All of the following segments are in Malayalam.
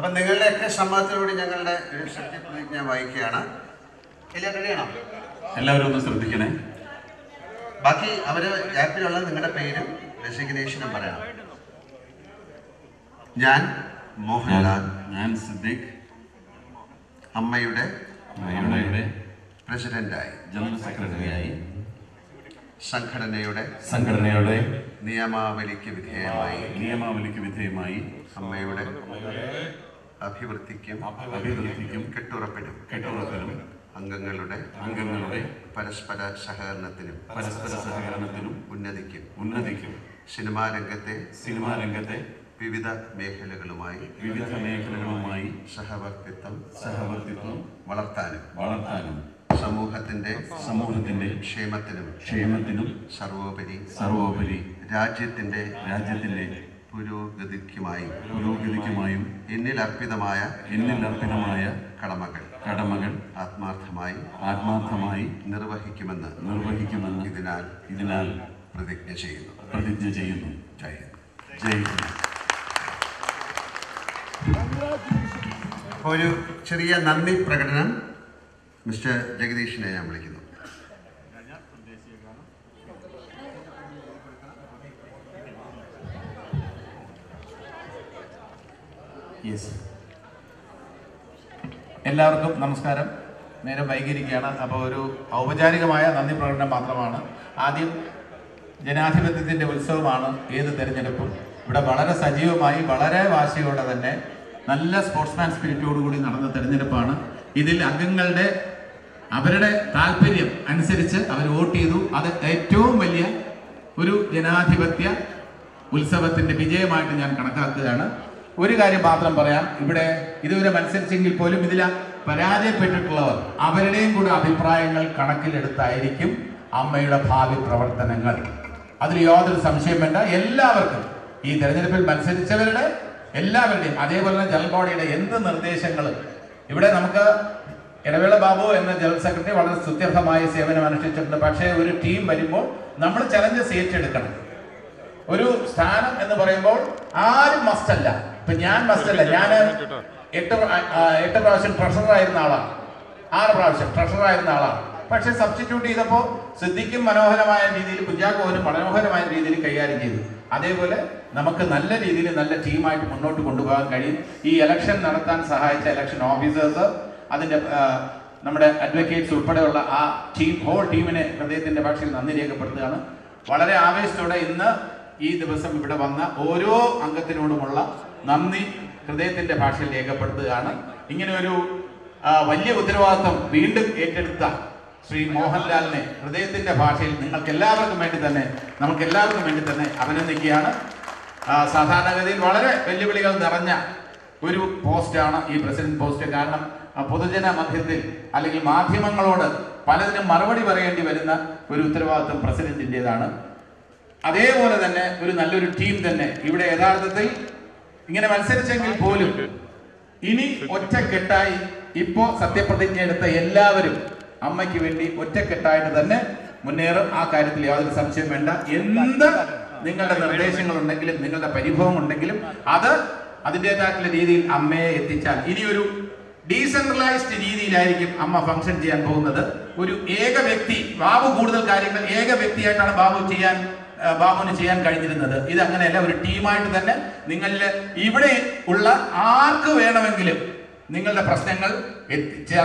അപ്പം നിങ്ങളുടെയൊക്കെ സമ്മതത്തോടുകൂടി ഞങ്ങളുടെ ഒരു സത്യപ്രതിജ്ഞ വായിക്കുകയാണ് എല്ലാം റെഡിയാണോ എല്ലാവരും ഒന്ന് ശ്രദ്ധിക്കണേ ബാക്കി അവര് ആപ്പിലുള്ള നിങ്ങളുടെ പേരും റെസിഗ്നേഷനും പറയണം ഞാൻ മോഹൻലാൽ ഞാൻ സിദ്ദിഖ് അമ്മയുടെ അമ്മയുടെ പ്രസിഡന്റായി ജനറൽ സെക്രട്ടറിയായി സംഘടനയുടെ സംഘടനയുടെ നിയമാവലിക്ക് വിധേയമായി നിയമാവലിക്ക് വിധേയമായി അമ്മയുടെ അഭിവൃദ്ധിക്കും അഭിവൃദ്ധിക്കും കെട്ടുറപ്പിനും കെട്ടുറപ്പിനും അംഗങ്ങളുടെ അംഗങ്ങളുടെ പരസ്പര സഹകരണത്തിനും പരസ്പര സഹകരണത്തിനും ഉന്നതിക്കും ഉന്നതിക്കും സിനിമാ രംഗത്തെ സിനിമാ രംഗത്തെ വിവിധ മേഖലകളുമായി വിവിധ മേഖലകളുമായി സഹവർത്തിത്വം സഹവർത്തിത്വം വളർത്താനും വളർത്താനും സമൂഹത്തിന്റെ സമൂഹത്തിന്റെ ക്ഷേമത്തിനും ക്ഷേമത്തിനും സർവോപരി സർവോപരി രാജ്യത്തിന്റെ രാജ്യത്തിന്റെ പുരോഗതിക്കുമായി പുരോഗതിക്കുമായും എന്നിൽ അർപ്പിതമായ എന്നിൽ അർപ്പിതമായ കടമകൾ കടമകൾ ആത്മാർത്ഥമായി ആത്മാർത്ഥമായി നിർവഹിക്കുമെന്ന് നിർവഹിക്കുമെന്ന് ഇതിനാൽ ഇതിനാൽ പ്രതിജ്ഞ ചെയ്യുന്നു പ്രതിജ്ഞ ചെയ്യുന്നു ജയ് ഹിന്ദ്. ജയ് ഹിന്ദ് അപ്പോൾ ഒരു ചെറിയ നന്ദി പ്രകടനം മിസ്റ്റർ ജഗദീഷിനെ ഞാൻ വിളിക്കുന്നു യെസ് എല്ലാവർക്കും നമസ്കാരം നേരം വൈകിയിരിക്കുകയാണ് അപ്പോൾ ഒരു ഔപചാരികമായ നന്ദി പ്രകടനം മാത്രമാണ് ആദ്യം ജനാധിപത്യത്തിൻ്റെ ഉത്സവമാണ് ഏത് തെരഞ്ഞെടുപ്പും ഇവിടെ വളരെ സജീവമായി വളരെ വാശിയോടെ തന്നെ നല്ല സ്പോർട്സ്മാൻ സ്പിരിറ്റോടുകൂടി നടന്ന തെരഞ്ഞെടുപ്പാണ് ഇതിൽ അംഗങ്ങളുടെ അവരുടെ താല്പര്യം അനുസരിച്ച് അവർ വോട്ട് ചെയ്തു അത് ഏറ്റവും വലിയ ഒരു ജനാധിപത്യ ഉത്സവത്തിന്റെ വിജയമായിട്ട് ഞാൻ കണക്കാക്കുകയാണ് ഒരു കാര്യം മാത്രം പറയാം ഇവിടെ ഇതുവരെ മത്സരിച്ചെങ്കിൽ പോലും ഇതിൽ പരാജയപ്പെട്ടിട്ടുള്ളവർ അവരുടെയും കൂടെ അഭിപ്രായങ്ങൾ കണക്കിലെടുത്തായിരിക്കും അമ്മയുടെ ഭാവി പ്രവർത്തനങ്ങൾ അതിൽ യാതൊരു സംശയം വേണ്ട എല്ലാവർക്കും ഈ തെരഞ്ഞെടുപ്പിൽ മത്സരിച്ചവരുടെ എല്ലാവരുടെയും അതേപോലെ തന്നെ ജനറൽ ബോഡിയുടെ എന്ത് നിർദ്ദേശങ്ങൾ ഇവിടെ നമുക്ക് ഇടവേള ബാബു എന്ന ജനറൽ സെക്രട്ടറി വളരെ സ്തുത്യർഹമായ സേവനം അനുഷ്ഠിച്ചിട്ടുണ്ട് പക്ഷേ ഒരു ടീം വരുമ്പോൾ നമ്മൾ ചലഞ്ചസ് ഏറ്റെടുക്കണം ഒരു സ്ഥാനം എന്ന് പറയുമ്പോൾ ആരും മസ്റ്റ് അല്ല ഇപ്പൊ ഞാൻ മസ്റ്റ് അല്ല ഞാൻ എട്ട് പ്രാ- ആ, എട്ട് പ്രാവശ്യം ട്രഷറർ ആയിരുന്ന ആളാണ് ആറ് പ്രാവശ്യം ട്രഷറർ ആയിരുന്ന ആളാണ് പക്ഷെ സബ്സ്റ്റിറ്റ്യൂട്ട് ചെയ്തപ്പോൾ സിദ്ധിക്കും മനോഹരമായ രീതിയിൽ കുഞ്ചാക്കോനും മനോഹരമായ രീതിയിൽ കൈകാര്യം ചെയ്തു അതേപോലെ നമുക്ക് നല്ല രീതിയിൽ നല്ല ടീമായിട്ട് മുന്നോട്ട് കൊണ്ടുപോകാൻ കഴിയും ഈ ഇലക്ഷൻ നടത്താൻ സഹായിച്ച ഇലക്ഷൻ ഓഫീസേഴ്സ് അതിന്റെ ആ, നമ്മുടെ അഡ്വക്കേറ്റ്സ് ഉൾപ്പെടെയുള്ള ആ ടീം ഹോൾ ടീമിനെ ഹൃദയത്തിന്റെ ഭാഷയിൽ നന്ദി രേഖപ്പെടുത്തുകയാണ് വളരെ ആവേശത്തോടെ ഇന്ന് ഈ ദിവസം ഇവിടെ വന്ന ഓരോ അംഗത്തിനോടുമുള്ള നന്ദി ഹൃദയത്തിന്റെ ഭാഷയിൽ രേഖപ്പെടുത്തുകയാണ് ഇങ്ങനെ ഒരു ആ, വലിയ ഉത്തരവാദിത്വം വീണ്ടും ഏറ്റെടുത്ത ശ്രീ മോഹൻലാലിനെ ഹൃദയത്തിന്റെ ഭാഷയിൽ നിങ്ങൾക്ക് എല്ലാവർക്കും വേണ്ടി തന്നെ നമുക്ക് എല്ലാവർക്കും വേണ്ടി തന്നെ അഭിനന്ദിക്കുകയാണ് ആ, സാധാരണഗതിയിൽ വളരെ വെല്ലുവിളികൾ നിറഞ്ഞ ഒരു പോസ്റ്റാണ് ഈ പ്രസിഡന്റ് പോസ്റ്റ് കാരണം ആ, പൊതുജന മധ്യത്തിൽ അല്ലെങ്കിൽ മാധ്യമങ്ങളോട് പലതിനും മറുപടി പറയേണ്ടി വരുന്ന ഒരു ഉത്തരവാദിത്വം പ്രസിഡന്റിൻ്റെതാണ് അതേപോലെ തന്നെ ഒരു നല്ലൊരു ടീം തന്നെ ഇവിടെ യഥാർത്ഥത്തിൽ ഇങ്ങനെ മത്സരിച്ചെങ്കിൽ പോലും ഇനി ഒറ്റക്കെട്ടായി ഇപ്പോ സത്യപ്രതിജ്ഞ എടുത്ത എല്ലാവരും അമ്മയ്ക്ക് വേണ്ടി ഒറ്റക്കെട്ടായിട്ട് തന്നെ മുന്നേറും ആ കാര്യത്തിൽ യാതൊരു സംശയം വേണ്ട എന്ത് നിങ്ങളുടെ നിർദ്ദേശങ്ങൾ ഉണ്ടെങ്കിലും നിങ്ങളുടെ പരിഭവം ഉണ്ടെങ്കിലും അത് അതിൻ്റെതായിട്ടുള്ള രീതിയിൽ അമ്മയെ എത്തിച്ചാൽ ഇനിയൊരു ഡീസെൻട്രലൈസ്ഡ് രീതിയിലായിരിക്കും അമ്മ ഫംഗ്ഷൻ ചെയ്യാൻ പോകുന്നത് ഒരു ഏക വ്യക്തി ബാബു കൂടുതൽ കാര്യങ്ങൾ ഏക വ്യക്തിയായിട്ടാണ് ബാബു ചെയ്യാൻ ആ, ബാബുവിന് ചെയ്യാൻ കഴിഞ്ഞിരുന്നത് ഇത് അങ്ങനെയല്ല ഒരു ടീമായിട്ട് തന്നെ നിങ്ങളിൽ ഇവിടെ ഉള്ള ആർക്ക് വേണമെങ്കിലും നിങ്ങളുടെ പ്രശ്നങ്ങൾ എത്തിച്ചാൽ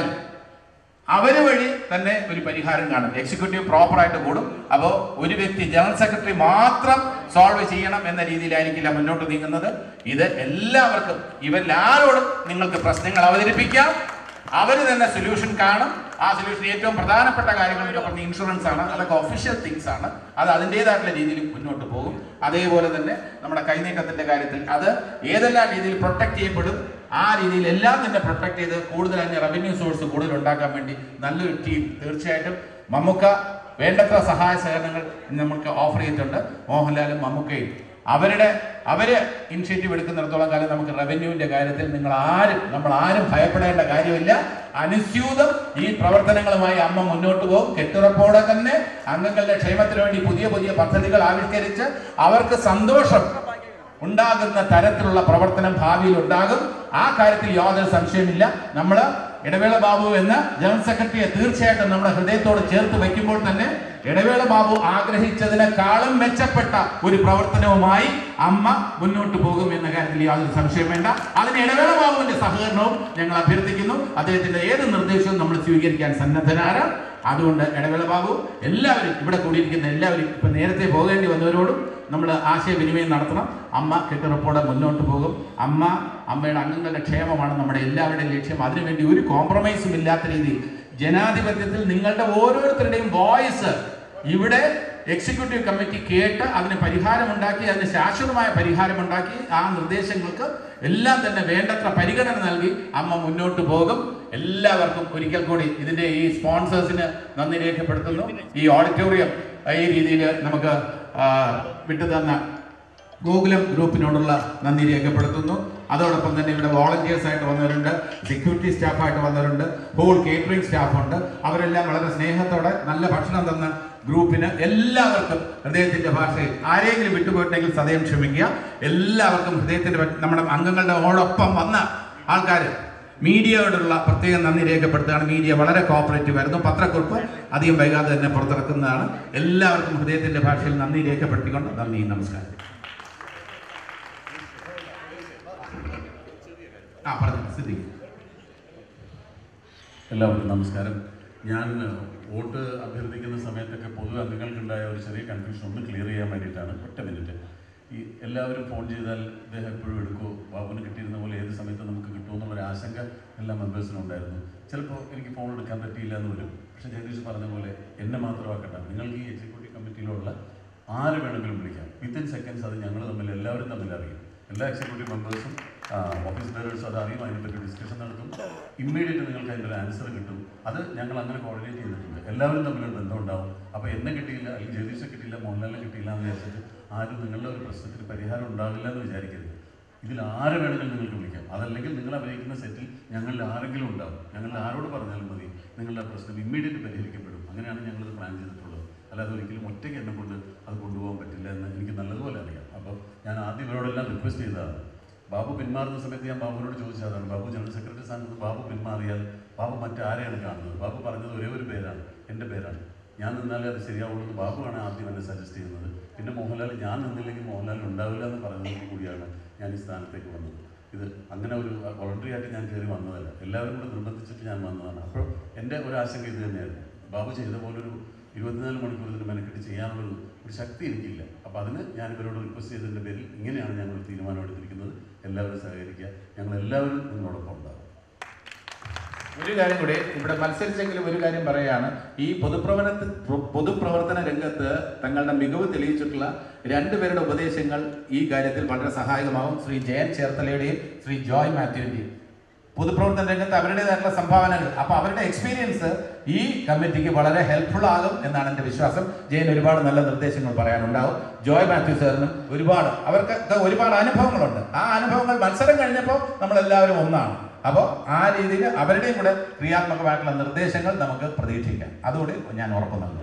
അവര് വഴി തന്നെ ഒരു പരിഹാരം കാണും എക്സിക്യൂട്ടീവ് പ്രോപ്പർ ആയിട്ട് കൂടും അപ്പോൾ ഒരു വ്യക്തി ജനറൽ സെക്രട്ടറി മാത്രം സോൾവ് ചെയ്യണം എന്ന രീതിയിലായിരിക്കില്ല മുന്നോട്ട് നീങ്ങുന്നത് ഇത് എല്ലാവർക്കും ഇവരിൽ ആരോടും നിങ്ങൾക്ക് പ്രശ്നങ്ങൾ അവതരിപ്പിക്കാം അവർ തന്നെ സൊല്യൂഷൻ കാണും ആ സൊല്യൂഷൻ ഏറ്റവും പ്രധാനപ്പെട്ട കാര്യങ്ങളൊക്കെ പറഞ്ഞ ഇൻഷുറൻസ് ആണ് അതൊക്കെ ഒഫീഷ്യൽ തിങ്സ് ആണ് അത് അതിൻ്റെതായിട്ടുള്ള രീതിയിൽ മുന്നോട്ട് പോകും അതേപോലെ തന്നെ നമ്മുടെ കൈനീട്ടത്തിന്റെ കാര്യത്തിൽ അത് ഏതെല്ലാം രീതിയിൽ പ്രൊട്ടക്ട് ചെയ്യപ്പെടും ആ രീതിയിൽ എല്ലാം തന്നെ പ്രൊട്ടക്ട് ചെയ്ത് കൂടുതൽ അതിന്റെ റവന്യൂ സോഴ്സ് കൂടുതൽ ഉണ്ടാക്കാൻ വേണ്ടി നല്ലൊരു ടീം തീർച്ചയായിട്ടും മമ്മൂക്ക വേണ്ടത്ര സഹായ സഹകരണങ്ങൾ നമുക്ക് ഓഫർ ചെയ്തിട്ടുണ്ട് മോഹൻലാലും മമ്മൂക്കയും അവരുടെ അവര് ഇനിഷ്യേറ്റീവ് എടുക്കുന്നിടത്തോളം കാലം നമുക്ക് റവന്യൂവിന്റെ കാര്യത്തിൽ നിങ്ങൾ ആരും നമ്മൾ ആരും ഭയപ്പെടേണ്ട കാര്യമില്ല അനുസ്യൂതം ഈ പ്രവർത്തനങ്ങളുമായി അമ്മ മുന്നോട്ട് പോകും കെട്ടുറപ്പോടെ തന്നെ അംഗങ്ങളുടെ ക്ഷേമത്തിന് വേണ്ടി പുതിയ പുതിയ പദ്ധതികൾ ആവിഷ്കരിച്ച് അവർക്ക് സന്തോഷം ഉണ്ടാകുന്ന തരത്തിലുള്ള പ്രവർത്തനം ഭാവിയിൽ ഉണ്ടാകും ആ കാര്യത്തിൽ യാതൊരു സംശയമില്ല നമ്മൾ ഇടവേള ബാബു എന്ന ജനറൽ സെക്രട്ടറിയെ തീർച്ചയായിട്ടും നമ്മുടെ ഹൃദയത്തോട് ചേർത്ത് വയ്ക്കുമ്പോൾ തന്നെ ഇടവേള ബാബു ആഗ്രഹിച്ചതിനേക്കാളും മെച്ചപ്പെട്ട ഒരു പ്രവർത്തനവുമായി അമ്മ മുന്നോട്ട് പോകും എന്ന കാര്യത്തിൽ യാതൊരു സംശയം വേണ്ട അതിന് ഇടവേള ബാബുവിന്റെ സഹകരണവും ഞങ്ങൾ അഭ്യർത്ഥിക്കുന്നു അദ്ദേഹത്തിന്റെ ഏത് നിർദ്ദേശവും നമ്മൾ സ്വീകരിക്കാൻ സന്നദ്ധനാണ് അതുകൊണ്ട് ഇടവേള ബാബു എല്ലാവരും ഇവിടെ കൂടിയിരിക്കുന്ന എല്ലാവരും ഇപ്പൊ നേരത്തെ പോകേണ്ടി വന്നവരോടും നമ്മൾ ആശയവിനിമയം നടത്തണം അമ്മ കെട്ടുറപ്പോടെ മുന്നോട്ട് പോകും അമ്മ അമ്മയുടെ അംഗങ്ങളുടെ ക്ഷേമമാണ് നമ്മുടെ എല്ലാവരുടെയും ലക്ഷ്യം അതിനുവേണ്ടി ഒരു കോംപ്രമൈസും ഇല്ലാത്ത രീതിയിൽ ജനാധിപത്യത്തിൽ നിങ്ങളുടെ ഓരോരുത്തരുടെയും വോയിസ് ഇവിടെ എക്സിക്യൂട്ടീവ് കമ്മിറ്റി കേട്ട് അതിന് പരിഹാരമുണ്ടാക്കി അതിന് ശാശ്വതമായ പരിഹാരമുണ്ടാക്കി ആ നിർദ്ദേശങ്ങൾക്ക് എല്ലാം തന്നെ വേണ്ടത്ര പരിഗണന നൽകി അമ്മ മുന്നോട്ട് പോകും എല്ലാവർക്കും ഒരിക്കൽ കൂടി ഇതിന്റെ ഈ സ്പോൺസേഴ്സിന് നന്ദി രേഖപ്പെടുത്തുന്നു ഈ ഓഡിറ്റോറിയം ഈ രീതിയിൽ നമുക്ക് ആ, വിട്ടുതന്ന ഗോകുലം ഗ്രൂപ്പിനോടുള്ള നന്ദി രേഖപ്പെടുത്തുന്നു അതോടൊപ്പം തന്നെ ഇവിടെ വോളണ്ടിയേഴ്സ് ആയിട്ട് വന്നവരുണ്ട് സെക്യൂരിറ്റി സ്റ്റാഫായിട്ട് വന്നവരുണ്ട് ഹോൾ കേറ്ററിംഗ് സ്റ്റാഫുണ്ട് അവരെല്ലാം വളരെ സ്നേഹത്തോടെ നല്ല ഭക്ഷണം തന്ന ഗ്രൂപ്പിന് എല്ലാവർക്കും ഹൃദയത്തിന്റെ ഭാഷയിൽ ആരെങ്കിലും വിട്ടുപോയിട്ടുണ്ടെങ്കിൽ സദയം ക്ഷമിക്കുക എല്ലാവർക്കും ഹൃദയത്തിന്റെ ഭ- നമ്മുടെ അംഗങ്ങളുടെ ഓടൊപ്പം വന്ന ആൾക്കാർ മീഡിയയോടുള്ള പ്രത്യേകം നന്ദി രേഖപ്പെടുത്തുകയാണ് മീഡിയ വളരെ കോപ്പറേറ്റീവ് ആയിരുന്നു പത്രക്കുറിപ്പ് അധികം വൈകാതെ തന്നെ പുറത്തിറക്കുന്നതാണ് എല്ലാവർക്കും ഹൃദയത്തിന്റെ ഭാഷയിൽ നന്ദി രേഖപ്പെടുത്തിക്കൊണ്ട് നന്ദി നമസ്കാരം ആ പറഞ്ഞു സ്ഥിതി എല്ലാവർക്കും നമസ്കാരം ഞാൻ വോട്ട് അഭ്യർത്ഥിക്കുന്ന സമയത്തൊക്കെ പൊതുവെ അംഗങ്ങൾക്കുണ്ടായ ഒരു ചെറിയ കൺഫ്യൂഷൻ ഒന്ന് ക്ലിയർ ചെയ്യാൻ വേണ്ടിയിട്ടാണ് ഒറ്റ മിനിറ്റ് ഈ എല്ലാവരും ഫോൺ ചെയ്താൽ ഇദ്ദേഹം എപ്പോഴും എടുക്കുമോ ബാബുവിന് കിട്ടിയിരുന്ന പോലെ ഏത് സമയത്ത് നമുക്ക് കിട്ടുമെന്നുള്ളൊരു ആശങ്ക എല്ലാ മെമ്പേഴ്സിനും ഉണ്ടായിരുന്നു ചിലപ്പോൾ എനിക്ക് ഫോൺ എടുക്കാൻ പറ്റിയില്ല എന്ന് വരും പക്ഷേ ജഗദീഷ് പറഞ്ഞ പോലെ എന്നെ മാത്രമാക്കട്ടെ നിങ്ങൾക്ക് ഈ എക്സിക്യൂട്ടീവ് കമ്മിറ്റിയിലുള്ള ആര് വേണമെങ്കിലും വിളിക്കാം വിത്തിൻ സെക്കൻഡ്സ് അത് ഞങ്ങൾ തമ്മിൽ എല്ലാവരും തമ്മിൽ അറിയും എല്ലാ എക്സിക്യൂട്ടീവ് മെമ്പേഴ്സും ഓഫീസ് ബേറേഴ്സും അത് അറിയും അതിനെപ്പറ്റി ഡിസ്കഷൻ നടത്തും ഇമ്മീഡിയറ്റ് നിങ്ങൾക്ക് അതിൻ്റെ ഒരു ആൻസർ കിട്ടും അത് ഞങ്ങൾ അങ്ങനെ കോർഡിനേറ്റ് ചെയ്തിട്ടുണ്ട് എല്ലാവരും തമ്മിലൊരു ബന്ധം ഉണ്ടാവും അപ്പോൾ എന്നെ കിട്ടിയില്ല അല്ലെങ്കിൽ ജഗദീഷെ കിട്ടിയില്ല മോഹൻലാലിനെ കിട്ടിയില്ല എന്ന് വിചാരിച്ചിട്ട് ആരും നിങ്ങളുടെ ഒരു പ്രശ്നത്തിന് പരിഹാരം ഉണ്ടാവില്ല എന്ന് വിചാരിക്കരുത് ഇതിൽ ആരെ വേണമെങ്കിലും നിങ്ങൾക്ക് വിളിക്കാം അതല്ലെങ്കിൽ നിങ്ങൾ അഭിനയിക്കുന്ന സെറ്റിൽ ഞങ്ങളിൽ ആരെങ്കിലും ഉണ്ടാവും ഞങ്ങളിൽ ആരോട് പറഞ്ഞാലും മതി നിങ്ങളുടെ ആ പ്രശ്നം ഇമ്മീഡിയറ്റ് പരിഹരിക്കപ്പെടും അങ്ങനെയാണ് ഞങ്ങളിത് പ്ലാൻ ചെയ്തിട്ടുള്ളത് അല്ലാതെ ഒരിക്കലും ഒറ്റയ്ക്ക് എന്നെ കൊണ്ട് അത് കൊണ്ടുപോകാൻ പറ്റില്ല എന്ന് എനിക്ക് നല്ലതുപോലെ അറിയാം അപ്പോൾ ഞാൻ ആദ്യം ഇവരോടെല്ലാം റിക്വസ്റ്റ് ചെയ്തതാണ് ബാബു പിന്മാറുന്ന സമയത്ത് ഞാൻ ബാബുവിനോട് ചോദിച്ചതാണ് ബാബു ജനറൽ സെക്രട്ടറി സ്ഥാനത്ത് നിന്ന് ബാബു പിന്മാറിയാൽ ബാബു മറ്റാരെയാണ് കാണുന്നത് ബാബു പറഞ്ഞത് ഒരേ ഒരു പേരാണ് എൻ്റെ പേരാണ് ഞാൻ നിന്നാലേ അത് ശരിയാവുള്ളൂ എന്ന് ബാബുവാണ് ആദ്യം എന്നെ സജസ്റ്റ് ചെയ്യുന്നത് പിന്നെ മോഹൻലാൽ ഞാൻ നിന്നില്ലെങ്കിൽ മോഹൻലാൽ ഉണ്ടാവില്ല എന്ന് പറയുന്നത് കൂടിയാണ് ഞാൻ ഈ സ്ഥാനത്തേക്ക് വന്നത് ഇത് അങ്ങനെ ഒരു വോളണ്ടറി ആയിട്ട് ഞാൻ കയറി വന്നതല്ല എല്ലാവരും കൂടെ നിർബന്ധിച്ചിട്ട് ഞാൻ വന്നതാണ് അപ്പോൾ എൻ്റെ ഒരു ആശങ്ക ഇത് തന്നെയായിരുന്നു ബാബു ചെയ്ത പോലൊരു ഇരുപത്തിനാല് മണിക്കൂർ ഇതിന് മെനക്കെട്ട് ചെയ്യാനുള്ളൊരു ഒരു ശക്തി എനിക്കില്ല അപ്പോൾ അതിന് ഞാൻ ഇവരോട് റിക്വസ്റ്റ് ചെയ്തതിൻ്റെ പേരിൽ ഇങ്ങനെയാണ് ഞങ്ങൾ ഒരു തീരുമാനം എടുത്തിരിക്കുന്നത് എല്ലാവരും സഹകരിക്കുക ഞങ്ങൾ എല്ലാവരും നിങ്ങളോടൊപ്പം ഉണ്ടാകും ഒരു കാര്യം കൂടി ഇവിടെ മത്സരിച്ചെങ്കിലും ഒരു കാര്യം പറയുകയാണ് ഈ പൊതുപ്രവർത്തന പൊതുപ്രവർത്തന രംഗത്ത് തങ്ങളുടെ മികവ് തെളിയിച്ചിട്ടുള്ള രണ്ടുപേരുടെ ഉപദേശങ്ങൾ ഈ കാര്യത്തിൽ വളരെ സഹായകമാകും ശ്രീ ജയൻ ചേർത്തലയുടെയും ശ്രീ ജോയ് മാത്യുവിന്റെയും പൊതുപ്രവർത്തന രംഗത്ത് അവരുടേതായിട്ടുള്ള സംഭാവനകൾ അപ്പൊ അവരുടെ എക്സ്പീരിയൻസ് ഈ കമ്മിറ്റിക്ക് വളരെ ഹെൽപ്ഫുൾ ആകും എന്നാണ് എന്റെ വിശ്വാസം ജയൻ ഒരുപാട് നല്ല നിർദ്ദേശങ്ങൾ പറയാനുണ്ടാവും ജോയ് മാത്യു സാറിനും ഒരുപാട് അവർക്ക് ഒരുപാട് അനുഭവങ്ങളുണ്ട് ആ അനുഭവങ്ങൾ മത്സരം കഴിഞ്ഞപ്പോൾ നമ്മൾ എല്ലാവരും ഒന്നാണ് അപ്പോൾ ആ രീതിയിൽ അവരുടെയും കൂടെ ക്രിയാത്മകമായിട്ടുള്ള നിർദ്ദേശങ്ങൾ നമുക്ക് പ്രതീക്ഷിക്കാം അതുകൂടി ഞാൻ ഉറപ്പ് നൽകുന്നു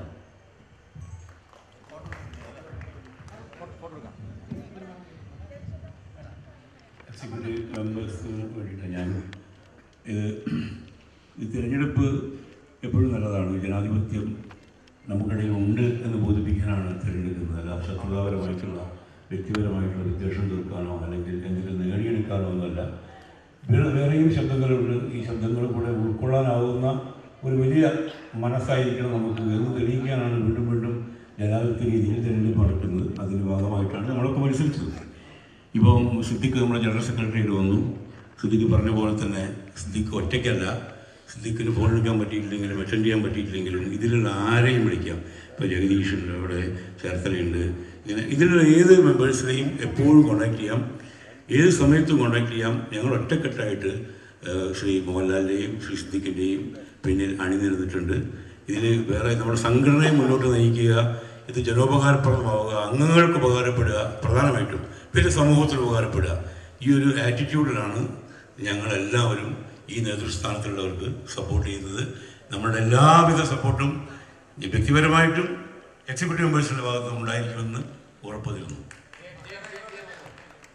എക്സിക്യൂട്ടീവ് മെമ്പേഴ്സിന് വേണ്ടിയിട്ട് ഞാൻ ഇത് ഈ തിരഞ്ഞെടുപ്പ് എപ്പോഴും നല്ലതാണ് ജനാധിപത്യം നമുക്കിടയിൽ ഉണ്ട് എന്ന് ബോധിപ്പിക്കാനാണ് തിരഞ്ഞെടുക്കുന്നത് അല്ല ശത്രുതാപരമായിട്ടുള്ള വ്യക്തിപരമായിട്ടുള്ള വിദ്വേഷം തീർക്കാനോ അല്ലെങ്കിൽ എന്തെങ്കിലും നേടിയെടുക്കാനോ ഒന്നുമല്ല വേറെ വേറെയും ശബ്ദങ്ങളുണ്ട് ഈ ശബ്ദങ്ങൾ കൂടെ ഉൾക്കൊള്ളാനാവുന്ന ഒരു വലിയ മനസ്സായിരിക്കണം നമുക്ക് എന്ന് തെളിയിക്കാനാണ് വീണ്ടും വീണ്ടും ജനാധിപത്യ രീതിയിൽ തിരഞ്ഞെടുപ്പ് നടക്കുന്നത് അതിൻ്റെ ഭാഗമായിട്ടാണ് നമ്മളൊക്കെ മത്സരിച്ചത് ഇപ്പം സിദ്ദിഖ് നമ്മുടെ ജനറൽ സെക്രട്ടറിയായിട്ട് വന്നു സിദ്ദിഖ് പറഞ്ഞ പോലെ തന്നെ സിദ്ദിഖ് ഒറ്റയ്ക്കല്ല സിദ്ദിഖിന് ഫോൺ എടുക്കാൻ പറ്റിയിട്ടില്ലെങ്കിലും അറ്റൻഡ് ചെയ്യാൻ പറ്റിയിട്ടില്ലെങ്കിലും ഇതിലുള്ള ആരെയും വിളിക്കാം ഇപ്പോൾ ജഗദീഷുണ്ട് അവിടെ ചേർത്തലയുണ്ട് ഇങ്ങനെ ഇതിലുള്ള ഏത് മെമ്പേഴ്സിനെയും എപ്പോഴും കോൺടാക്ട് ചെയ്യാം ഏത് സമയത്തും കോൺടാക്ട് ചെയ്യാം ഞങ്ങൾ ഒറ്റക്കെട്ടായിട്ട് ഏഹ്, ശ്രീ മോഹൻലാലിൻ്റെയും ശ്രീ സിദ്ദിഖിൻ്റെയും പിന്നിൽ അണിനിരന്നിട്ടുണ്ട് ഇതിൽ വേറെ നമ്മുടെ സംഘടനയെ മുന്നോട്ട് നയിക്കുക ഇത് ജനോപകാരപ്രദമാവുക അംഗങ്ങൾക്ക് ഉപകാരപ്പെടുക പ്രധാനമായിട്ടും പിന്നെ സമൂഹത്തിന് ഉപകാരപ്പെടുക ഈ ഒരു ആറ്റിറ്റ്യൂഡിലാണ് ഞങ്ങളെല്ലാവരും ഈ നേതൃസ്ഥാനത്തുള്ളവർക്ക് സപ്പോർട്ട് ചെയ്യുന്നത് നമ്മളുടെ എല്ലാവിധ സപ്പോർട്ടും ഈ വ്യക്തിപരമായിട്ടും എക്സിക്യൂട്ടീവ് മെമ്പേഴ്സിൻ്റെ ഭാഗത്തും ഉണ്ടായിരിക്കുമെന്ന് ഉറപ്പ് തരുന്നു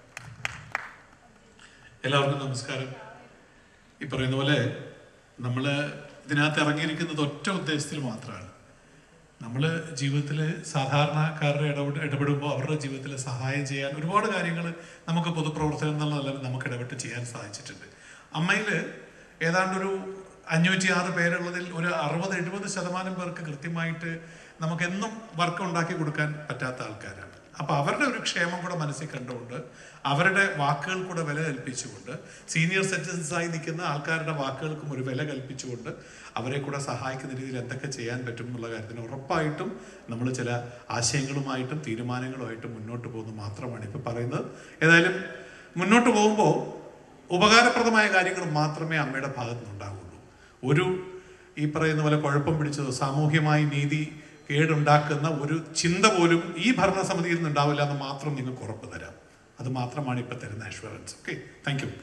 എല്ലാവർക്കും നമസ്കാരം ഈ പറയുന്ന പോലെ നമ്മൾ ഇതിനകത്ത് ഇറങ്ങിയിരിക്കുന്നത് ഒറ്റ ഉദ്ദേശത്തിൽ മാത്രമാണ് നമ്മൾ ജീവിതത്തിൽ സാധാരണക്കാരുടെ ഇടപെട് ഇടപെടുമ്പോൾ അവരുടെ ജീവിതത്തിൽ സഹായം ചെയ്യാൻ ഒരുപാട് കാര്യങ്ങൾ നമുക്ക് പൊതുപ്രവർത്തനം എന്നുള്ള നിലയിൽ നമുക്ക് ഇടപെട്ട് ചെയ്യാൻ സാധിച്ചിട്ടുണ്ട് അമ്മയിൽ ഏതാണ്ടൊരു അഞ്ഞൂറ്റി ആറ് പേരുള്ളതിൽ ഒരു അറുപത് എഴുപത് ശതമാനം പേർക്ക് കൃത്യമായിട്ട് നമുക്ക് എന്നും വർക്ക് ഉണ്ടാക്കി കൊടുക്കാൻ പറ്റാത്ത ആൾക്കാരാണ് അപ്പൊ അവരുടെ ഒരു ക്ഷേമം കൂടെ മനസ്സിൽ കണ്ടുകൊണ്ട് അവരുടെ വാക്കുകൾ കൂടെ വില കൽപ്പിച്ചുകൊണ്ട് സീനിയർ സിറ്റിസൻസ് ആയി നിൽക്കുന്ന ആൾക്കാരുടെ വാക്കുകൾക്കും ഒരു വില കൽപ്പിച്ചുകൊണ്ട് അവരെ കൂടെ സഹായിക്കുന്ന രീതിയിൽ എന്തൊക്കെ ചെയ്യാൻ പറ്റും എന്നുള്ള കാര്യത്തിന് ഉറപ്പായിട്ടും നമ്മൾ ചില ആശയങ്ങളുമായിട്ടും തീരുമാനങ്ങളുമായിട്ടും മുന്നോട്ട് പോകുന്നത് മാത്രമാണ് ഇപ്പൊ പറയുന്നത് ഏതായാലും മുന്നോട്ട് പോകുമ്പോൾ ഉപകാരപ്രദമായ കാര്യങ്ങൾ മാത്രമേ അമ്മയുടെ ഭാഗത്തു നിന്നുണ്ടാകുള്ളൂ ഒരു ഈ പറയുന്ന പോലെ കുഴപ്പം പിടിച്ചതോ സാമൂഹ്യമായി നീതി കേടുണ്ടാക്കുന്ന ഒരു ചിന്ത പോലും ഈ ഭരണസമിതിയിൽ നിന്നുണ്ടാവില്ല എന്ന് മാത്രം നിങ്ങൾക്ക് ഉറപ്പ് തരാം അത് മാത്രമാണ് ഇപ്പൊ തരുന്ന അഷ്വറൻസ് ഓക്കെ താങ്ക് യു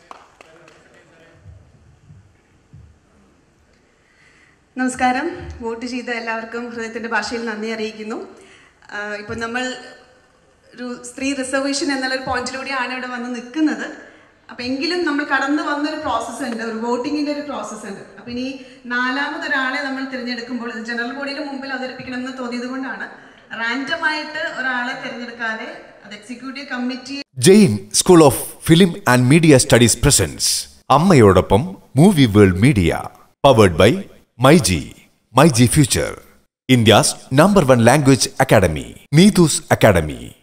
നമസ്കാരം വോട്ട് ചെയ്ത എല്ലാവർക്കും ഹൃദയത്തിന്റെ ഭാഷയിൽ നന്ദി അറിയിക്കുന്നു ആഹ് ഇപ്പൊ നമ്മൾ ഒരു സ്ത്രീ റിസർവേഷൻ എന്നുള്ള ഒരു പോയിന്റിലൂടെയാണ് ഇവിടെ വന്ന് നിൽക്കുന്നത് അപ്പൊ എങ്കിലും നമ്മൾ കടന്നു വന്ന ഒരു പ്രോസസ്സ് ഉണ്ട് ഒരു വോട്ടിങ്ങിന്റെ ഒരു പ്രോസസ്സ് ഉണ്ട് അപ്പൊ ഇനി നാലാമത് ഒരാളെ നമ്മൾ തിരഞ്ഞെടുക്കുമ്പോൾ ഇത് ജനറൽ ബോഡിയുടെ മുമ്പിൽ അവതരിപ്പിക്കണം എന്ന് തോന്നിയത് കൊണ്ടാണ് റാൻഡം ആയിട്ട് ഒരാളെ തിരഞ്ഞെടുക്കാതെ അത് executive committee Jain school of film and media studies presence അമ്മയോടൊപ്പം movie world media powered by myG myG future India's number one language academy Neethu's academy